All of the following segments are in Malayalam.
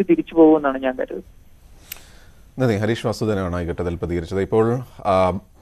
സ്ഥിതിക്ക് തിരിച്ചു പോകുമെന്നാണ് ഞാൻ കരുതുന്നത് നന്ദി ഹരീഷ് വാസുദേവനാണ് ഈ ഘട്ടത്തിൽ പ്രതികരിച്ചത് ഇപ്പോൾ ആ,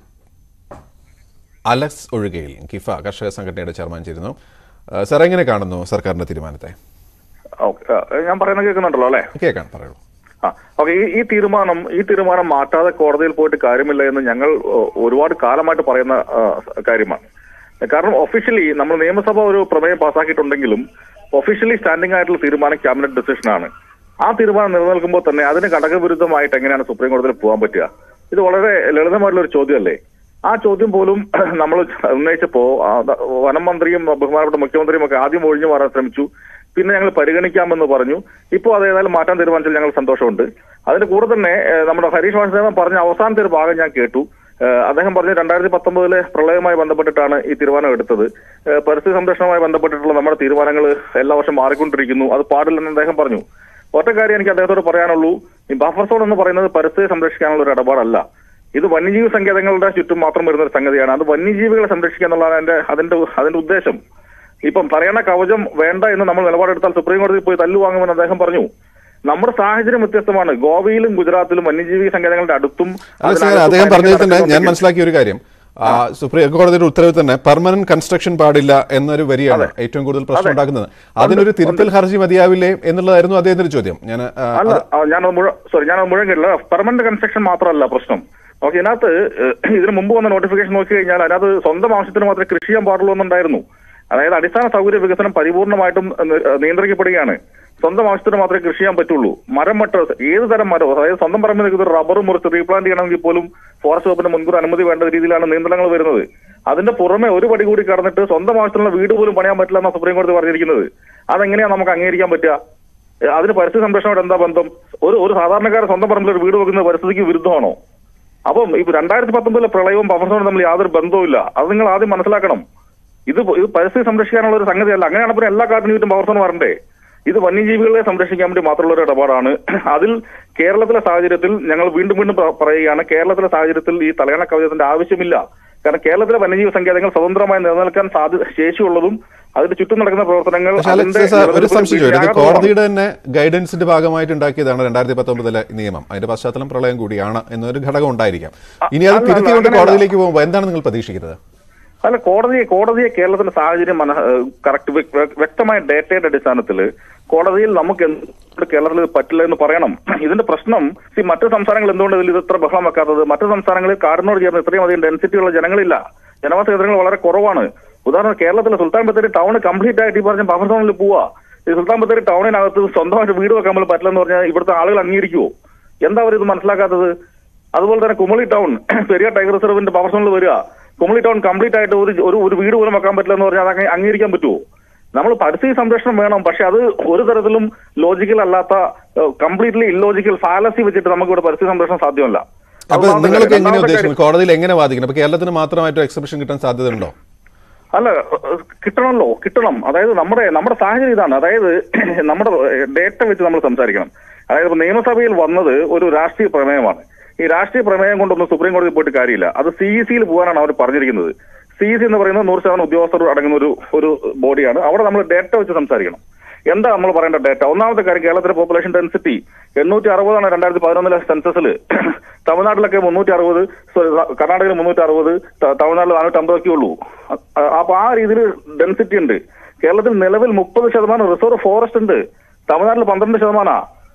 അലക്സ് ഒഴുകയിൽ കിഫ കർഷക സംഘടനയുടെ ചെയർമാൻ ചേരുന്നു ആ, സാർ എങ്ങനെ കാണുന്നു സർക്കാരിന്റെ തീരുമാനത്തെ ഓക്കെ ഞാൻ പറയുന്നത് കേൾക്കുന്നുണ്ടല്ലോ അല്ലേ കേൾക്കാൻ പറയൂ ആ ഓക്കെ ഈ ഈ തീരുമാനം ഈ തീരുമാനം മാറ്റാതെ കോടതിയിൽ പോയിട്ട് കാര്യമില്ല എന്ന് ഞങ്ങൾ ഒ- ഒരുപാട് കാലമായിട്ട് പറയുന്ന ആ, കാര്യമാണ് കാരണം ഒഫീഷ്യലി നമ്മൾ നിയമസഭ ഒരു പ്രമേയം പാസ്സാക്കിയിട്ടുണ്ടെങ്കിലും ഒഫീഷ്യലി സ്റ്റാൻഡിംഗ് ആയിട്ടുള്ള തീരുമാനം ക്യാബിനറ്റ് ഡിസിഷനാണ് ആ തീരുമാനം നിലനിൽക്കുമ്പോൾ തന്നെ അതിന് ഘടകവിരുദ്ധമായിട്ട് എങ്ങനെയാണ് സുപ്രീം കോടതിയിൽ പോകാൻ പറ്റുക ഇത് വളരെ ലളിതമായിട്ടുള്ള ഒരു ചോദ്യമല്ലേ ആ ചോദ്യം പോലും നമ്മൾ ഉന്നയിച്ചപ്പോ ആ, ദ- വനം മന്ത്രിയും ബഹുമാനപ്പെട്ട മുഖ്യമന്ത്രിയും ഒക്കെ ആദ്യം ഒഴിഞ്ഞു മാറാൻ ശ്രമിച്ചു പിന്നെ ഞങ്ങൾ പരിഗണിക്കാമെന്ന് പറഞ്ഞു ഇപ്പോൾ അത് ഏതായാലും മാറ്റാൻ തീരുമാനിച്ചാൽ ഞങ്ങൾ സന്തോഷമുണ്ട് അതിന്റെ കൂടെ തന്നെ ഏഹ്, നമ്മുടെ ഹരീഷ് വാസുദേവൻ പറഞ്ഞ അവസാനത്തെ ഒരു ഭാഗം ഞാൻ കേട്ടു ഏഹ്, അദ്ദേഹം പറഞ്ഞു രണ്ടായിരത്തി പത്തൊമ്പതിലെ പ്രളയവുമായി ബന്ധപ്പെട്ടിട്ടാണ് ഈ തീരുമാനം എടുത്തത് ഏഹ്, പരിസ്ഥിതി സംരക്ഷണവുമായി ബന്ധപ്പെട്ടിട്ടുള്ള നമ്മുടെ തീരുമാനങ്ങൾ എല്ലാ വർഷം മാറിക്കൊണ്ടിരിക്കുന്നു അത് പാടില്ലെന്ന് അദ്ദേഹം പറഞ്ഞു ഒറ്റ കാര്യം എനിക്ക് അദ്ദേഹത്തോട് പറയാനുള്ളൂ ഈ ബഫർ സോൺ എന്ന് പറയുന്നത് പരിസ്ഥിതി സംരക്ഷിക്കാനുള്ള ഒരു ഇടപാടല്ല ഇത് വന്യജീവി സങ്കേതങ്ങളുടെ ചുറ്റും മാത്രം വരുന്ന ഒരു സംഗതിയാണ് അത് വന്യജീവികളെ സംരക്ഷിക്കുക എന്നുള്ളതാണ് അതിന്റെ അതിന്റെ അതിന്റെ ഉദ്ദേശം ഇപ്പം പറയണ കവചം വേണ്ട എന്ന് നമ്മൾ നിലപാടെടുത്താൽ സുപ്രീം കോടതിയിൽ പോയി തല്ലുവാങ്ങുമെന്ന് അദ്ദേഹം പറഞ്ഞു നമ്മുടെ സാഹചര്യം വ്യത്യസ്തമാണ് ഗോവയിലും ഗുജറാത്തിലും വന്യജീവി സങ്കേതങ്ങളുടെ അടുത്തും അല്ല സാർ അതിനകത്തും അദ്ദേഹം പറഞ്ഞതിൽ തന്നെ ഞാൻ നടക്കുന്നുണ്ടെങ്കിൽ- മനസ്സിലാക്കിയ ഒരു കാര്യം ആ, സുപ്രീം കോടതിയുടെ ഉത്തരവിൽ തന്നെ പെർമനന്റ് കൺസ്ട്രക്ഷൻ പാടില്ല എന്നൊരു വരിയാണ് ഏറ്റവും കൂടുതൽ പ്രശ്നം അതെ. ഉണ്ടാക്കുന്നത് അതിനൊരു തിരുത്തൽ ഹർജി മതിയാവില്ലേ എന്നുള്ളതായിരുന്നു അദ്ദേഹത്തിന്റെ ചോദ്യം ഞാൻ ആ, അല്ല ആ, ഞാനത് മുഴുവൻ സോറി ഞാനത് മുഴുവൻ കേട്ടില്ല പെർമനന്റ് കൺസ്ട്രക്ഷൻ മാത്രമല്ല പ്രശ്നം ഓക്കെ ഇതിനകത്ത് ഏഹ്, ഇതിന് മുമ്പ് വന്ന നോട്ടിഫിക്കേഷൻ നോക്കി കഴിഞ്ഞാൽ അതിനകത്ത് സ്വന്തം ആവശ്യത്തിന് മാത്രമേ കൃഷി ചെയ്യാൻ പാടുള്ളൂ എന്നുണ്ടായിരുന്നു അതായത് അടിസ്ഥാന സൗകര്യ വികസനം പരിപൂർണമായിട്ടും നി- നിയന്ത്രിക്കപ്പെടുകയാണ് സ്വന്തം ആവശ്യത്തിന് മാത്രമേ കൃഷി ചെയ്യാൻ പറ്റുള്ളൂ മരം മറ്റോ ഏത് തരം മരമോ അതായത് സ്വന്തം പറമ്പിൽ നിൽക്കുന്ന റബ്ബർ മുറിച്ച് റീപ്ലാന്റ് ചെയ്യണമെങ്കിൽ പോലും ഫോറസ്റ്റ് വകുപ്പിന്റെ മുൻകൂർ അനുമതി വേണ്ട രീതിയിലാണ് നിയന്ത്രണങ്ങൾ വരുന്നത് അതിന്റെ പുറമെ ഒരു പടി കൂടി കടന്നിട്ട് സ്വന്തം ആവശ്യത്തിനുള്ള വീട് പോലും പണിയാൻ പറ്റില്ല എന്നാണ് സുപ്രീം കോടതി പറഞ്ഞിരിക്കുന്നത് അതെങ്ങനെയാണ് നമുക്ക് അംഗീകരിക്കാൻ പറ്റുക ഏഹ് അതിന് പരിസ്ഥിതി സംരക്ഷണമായിട്ട് എന്താ ബന്ധം ഒരു ഒരു സാധാരണക്കാരൻ സ്വന്തം പറമ്പിൽ ഒരു വീട് വെക്കുന്നത് പരിസ്ഥിതിക്ക് വിരുദ്ധമാണോ അപ്പം ഇപ്പൊ രണ്ടായിരത്തി പത്തൊമ്പതിലെ പ്രളയവും പവർസോണും തമ്മിൽ യാതൊരു ബന്ധവുമില്ല അത് നിങ്ങൾ ആദ്യം മനസ്സിലാക്കണം ഇത് ഇത് പരിസ്ഥിതി സംരക്ഷിക്കാനുള്ള ഒരു സംഗതിയല്ല അങ്ങനെയാണ് പിന്നെ എല്ലാ കാട്ടിനും ചുറ്റും പവർസോൺ വരണ്ടേ ഇത് വന്യജീവികളെ സംരക്ഷിക്കാൻ വേണ്ടി മാത്രമുള്ള ഒരു ഇടപാടാണ് അതിൽ കേരളത്തിലെ സാഹചര്യത്തിൽ ഞങ്ങൾ വീണ്ടും വീണ്ടും പ- പറയുകയാണ് കേരളത്തിലെ സാഹചര്യത്തിൽ ഈ തലയണ കവചത്തിന്റെ ആവശ്യമില്ല കാരണം കേരളത്തിലെ വന്യജീവി സങ്കേതങ്ങൾ സ്വതന്ത്രമായി നിലനിൽക്കാൻ സാധ്യത ശേഷിയുള്ളതും അതിന്റെ ചുറ്റും നടക്കുന്ന പ്രവർത്തനങ്ങൾ പക്ഷേ അലക്സ് അതിന്റെ സാർ ഒരു നിലനിൽപ്പിന് സംശയം ചോദിച്ചു. ഇത് ഭീഷണിയാകാത്തതുമാണ്. കോടതിയുടെ തന്നെ ഗൈഡൻസിന്റെ ഭാഗമായിട്ട് ഉണ്ടാക്കിയതാണ് രണ്ടായിരത്തി പത്തൊമ്പതിലെ നിയമം അതിന്റെ പശ്ചാത്തലം പ്രളയം കൂടിയാണ് എന്നൊരു ഘടകം ഉണ്ടായിരിക്കാം ഇനി അത് അല്ല, തിരുത്തിക്കൊണ്ട് അങ്ങനെയല്ല. കോടതിയിലേക്ക് പോകുമ്പോൾ എന്താണ് നിങ്ങൾ പ്രതീക്ഷിക്കുന്നത് അല്ല കോടതിയെ കോടതിയെ കേരളത്തിന്റെ സാഹചര്യം കറക്റ്റ് വ്യക്തമായ ഡേറ്റയുടെ അടിസ്ഥാനത്തിൽ കോടതിയിൽ നമുക്ക് എന്തുകൊണ്ട് കേരളത്തിൽ ഇത് പറ്റില്ല എന്ന് പറയണം ഇതിന്റെ പ്രശ്നം ഈ മറ്റു സംസ്ഥാനങ്ങൾ എന്തുകൊണ്ട് ഇതിൽ ഇത് ഇത്ര ബഹളം വെക്കാത്തത് മറ്റു സംസ്ഥാനങ്ങളിൽ കാടിനോട് ചേർന്ന് ഇത്രയും അധികം ഡെൻസിറ്റി ഉള്ള ജനങ്ങളില്ല ജനവാസ കേന്ദ്രങ്ങൾ വളരെ കുറവാണ് ഉദാഹരണം കേരളത്തിലെ സുൽത്താൻ ബത്തേരി ടൗൺ കംപ്ലീറ്റ് ആയിട്ട് ഈ പറഞ്ഞ ബഫർ സോണിൽ പോവാ ഈ സുൽത്താൻ ബത്തേരി ടൗണിനകത്ത് സ്വന്തമായിട്ട് വീട് വെക്കാൻ പോലും പറ്റില്ലെന്ന് പറഞ്ഞാൽ ഇവിടുത്തെ ആളുകൾ അംഗീകരിക്കുവോ എന്താ അവർ ഇത് മനസ്സിലാക്കാത്തത് അതുപോലെ തന്നെ കുമളി ടൗൺ പെരിയ ടൈഗർ റിസർവിന്റെ പവർ സോണിൽ വരിക കുമളി ടൗൺ കംപ്ലീറ്റ് ആയിട്ട് ഒരു ഒരു ഒരു വീട് പോലും വെക്കാൻ പറ്റില്ല എന്ന് പറഞ്ഞാൽ അത് അങ്ങ് അംഗീകരിക്കാൻ പറ്റുമോ നമ്മൾ പരിസ്ഥിതി സംരക്ഷണം വേണം പക്ഷെ അത് ഒരു തരത്തിലും ലോജിക്കൽ അല്ലാത്ത കംപ്ലീറ്റ്ലി ഇല്ലോജിക്കൽ ഫാലസി വെച്ചിട്ട് നമുക്ക് ഇവിടെ പരിസ്ഥിതി സംരക്ഷണം സാധ്യമല്ല അപ്പൊ ഒന്നാമത്തെ നിങ്ങൾക്ക് കാര്യം. എങ്ങനെ രണ്ടാമത്തെ ഉദ്ദേശിക്കുന്നത് കോടതിയിൽ എങ്ങനെ വാദിക്കണം അപ്പൊ കേരളത്തിന് മാത്രമായിട്ട് എക്സിബിഷൻ കിട്ടാൻ സാധ്യതയുണ്ടോ അല്ല ഏഹ്, കിട്ടണമല്ലോ കിട്ടണം അതായത് നമ്മുടെ നമ്മുടെ സാഹചര്യം ഇതാണ് അതായത് നമ്മുടെ ഡേറ്റ വെച്ച് നമ്മൾ സംസാരിക്കണം അതായത് ഇപ്പൊ നിയമസഭയിൽ വന്നത് ഒരു രാഷ്ട്രീയ പ്രമേയമാണ് ഈ രാഷ്ട്രീയ പ്രമേയം കൊണ്ടൊന്നും സുപ്രീം കോടതി പോയിട്ട് കാര്യമില്ല അത് സി ഇ സിയിൽ പോകാനാണ് അവർ പറഞ്ഞിരിക്കുന്നത് സി ഇ സി എന്ന് പറയുന്നത് നൂറ് ശതമാനം ഉദ്യോഗസ്ഥർ അടങ്ങുന്ന ഒരു ഒരു ബോഡിയാണ് അവിടെ നമ്മൾ ഡേറ്റ വെച്ച് സംസാരിക്കണം എന്താ നമ്മൾ പറയേണ്ട ഡേറ്റ ഒന്നാമത്തെ കാര്യം കേരളത്തിലെ പോപ്പുലേഷൻ ഡെൻസിറ്റി എണ്ണൂറ്റി അറുപതാണ് രണ്ടായിരത്തി പതിനൊന്നിലെ സെൻസസിൽ തമിഴ്നാട്ടിലൊക്കെ മുന്നൂറ്റി അറുപത് കർണാടകയിൽ മുന്നൂറ്റി അറുപത് തമിഴ്നാട്ടിൽ നാനൂറ്റി അമ്പതൊക്കെ ഉള്ളൂ അ- അപ്പൊ ആ രീതിയിൽ ഡെൻസിറ്റി ഉണ്ട് കേരളത്തിൽ നിലവിൽ മുപ്പത് ശതമാനം റിസർവ് ഫോറസ്റ്റ് ഉണ്ട് തമിഴ്നാട്ടിൽ പന്ത്രണ്ട് ശതമാനാ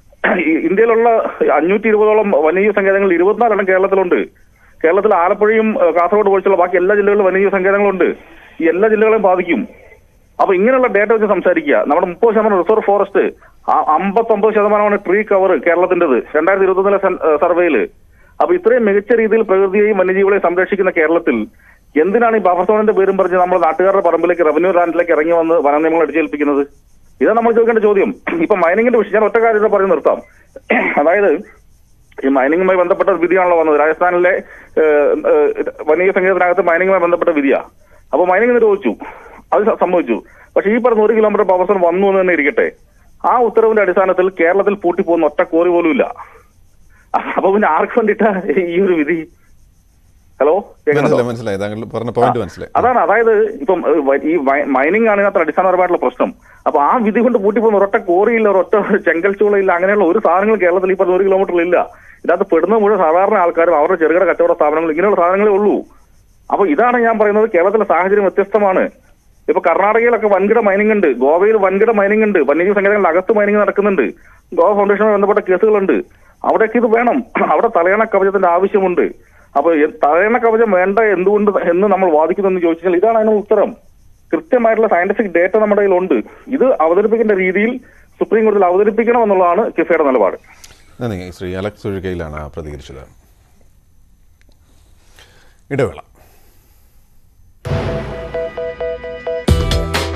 ഈ ഇന്ത്യയിലുള്ള അഞ്ഞൂറ്റി ഇരുപതോളം വന്യജീവി സങ്കേതങ്ങൾ ഇരുപത്തിനാലെണ്ണം കേരളത്തിലുണ്ട് കേരളത്തിൽ ആലപ്പുഴയും ഏഹ്, കാസർഗോഡ് ഒഴിച്ചുള്ള ബാക്കി എല്ലാ ജില്ലകളിലും വന്യജീവി സങ്കേതങ്ങളുണ്ട് ഈ എല്ലാ ജില്ലകളെയും ബാധിക്കും അപ്പൊ ഇങ്ങനെയുള്ള ഡേറ്റ വെച്ച് സംസാരിക്കുക നമ്മുടെ മുപ്പത് ശതമാനം റിസർവ് ഫോറസ്റ്റ് അമ്പത്തൊമ്പത് ശതമാനമാണ് ട്രീ കവർ കേരളത്തിന്റേത് രണ്ടായിരത്തി ഇരുപത്തൊന്നിലെ സർവേയിൽ അപ്പൊ ഇത്രയും മികച്ച രീതിയിൽ പ്രകൃതിയെയും വന്യജീവികളെയും സംരക്ഷിക്കുന്ന കേരളത്തിൽ എന്തിനാണ് ഈ ബഫർ സോണിന്റെ പേരും പറഞ്ഞ് നമ്മുടെ നാട്ടുകാരുടെ പറമ്പിലേക്ക് റവന്യൂ ലാൻഡിലേക്ക് ഇറങ്ങി വന്ന് വനനിയമങ്ങൾ അടിച്ചേൽപ്പിക്കുന്നത് ഇതാണ് നമ്മൾ ചോദിക്കേണ്ട ചോദ്യം ഇപ്പൊ മൈനിങ്ങിന്റെ വിഷയം ഞാൻ ഒറ്റ കാര്യത്തെ പറഞ്ഞ് നിർത്താം അതായത് ഈ മൈനിങ്ങുമായി ബന്ധപ്പെട്ട ഒരു വിധിയാണല്ലോ വന്നത് രാജസ്ഥാനിലെ ഏഹ്, ഏഹ്, വന്യ സംഗീതത്തിനകത്ത് മൈനിങ്ങുമായി ബന്ധപ്പെട്ട വിധിയാ അപ്പൊ മൈനിങ് ചോദിച്ചു അത് സ- സംഭവിച്ചു പക്ഷെ ഈ പറഞ്ഞ ഒരു കിലോമീറ്റർ പവർസൺ വന്നു എന്ന് തന്നെ ഇരിക്കട്ടെ ആ ഉത്തരവിന്റെ അടിസ്ഥാനത്തിൽ കേരളത്തിൽ പൂട്ടിപ്പോകുന്ന ഒറ്റ കോറി പോലും ഇല്ല അപ്പൊ പിന്നെ ആർക്ക് വേണ്ടിയിട്ടാ ഈ ഒരു വിധി ഹലോ കേൾക്കുന്നുണ്ടോ മനസ്സിലായി മനസ്സിലായി താങ്കൾ പറഞ്ഞ പോയിന്റ് മനസ്സിലായി അതാണ് അതായത് ഇപ്പം ഏഹ്, വ- ഈ മൈനിങ് ആണ് ഇതിനകത്ത് അടിസ്ഥാനപരമായിട്ടുള്ള പ്രശ്നം അപ്പൊ ആ വിധി കൊണ്ട് പൂട്ടിപ്പോകുന്ന ഒരൊറ്റ കോറിയില്ല ഒരൊറ്റ ചെങ്കൽ ചൂളയില്ല അങ്ങനെയുള്ള ഒരു സാധനങ്ങൾ കേരളത്തിൽ ഈ പറഞ്ഞ ഒരു കിലോമീറ്ററിലില്ല ഇതിനകത്ത് പെടുന്ന മുഴുവൻ സാധാരണ ആൾക്കാരും അവരുടെ ചെറുകിട കച്ചവട സ്ഥാപനങ്ങൾ ഇങ്ങനെയുള്ള സാധനങ്ങളേ ഉള്ളൂ അപ്പൊ ഇതാണ് ഞാൻ പറയുന്നത് കേരളത്തിലെ സാഹചര്യം വ്യത്യസ്തമാണ് ഇപ്പൊ കർണാടകയിലൊക്കെ വൻകിട മൈനിങ് ഉണ്ട് ഗോവയിൽ വൻകിട മൈനിങ് ഉണ്ട് വന്യജീവി സങ്കേതങ്ങളുടെ അകത്ത് മൈനിങ് നടക്കുന്നുണ്ട് ഗോവ ഫൗണ്ടേഷനുമായി ബന്ധപ്പെട്ട കേസുകളുണ്ട് അവിടെയൊക്കെ ഇത് വേണം അവിടെ തലയണ കവചത്തിന്റെ ആവശ്യമുണ്ട് അപ്പൊ എ- തലയണ കവചം വേണ്ട എന്തുകൊണ്ട് എന്ന് നമ്മൾ വാദിക്കുന്നു എന്ന് ചോദിച്ചാൽ ഇതാണ് അതിനുള്ള ഉത്തരം കൃത്യമായിട്ടുള്ള സയന്റിഫിക് ഡേറ്റ നമ്മുടെ കയ്യിലുണ്ട് ഇത് അവതരിപ്പിക്കേണ്ട രീതിയിൽ സുപ്രീം കോടതിയിൽ അവതരിപ്പിക്കണം എന്നുള്ളതാണ് കിഫയുടെ നിലപാട് നന്ദി ശ്രീ അലക്സ് ഒഴുകയിലാണ് പ്രതികരിച്ചത് ഇടവേള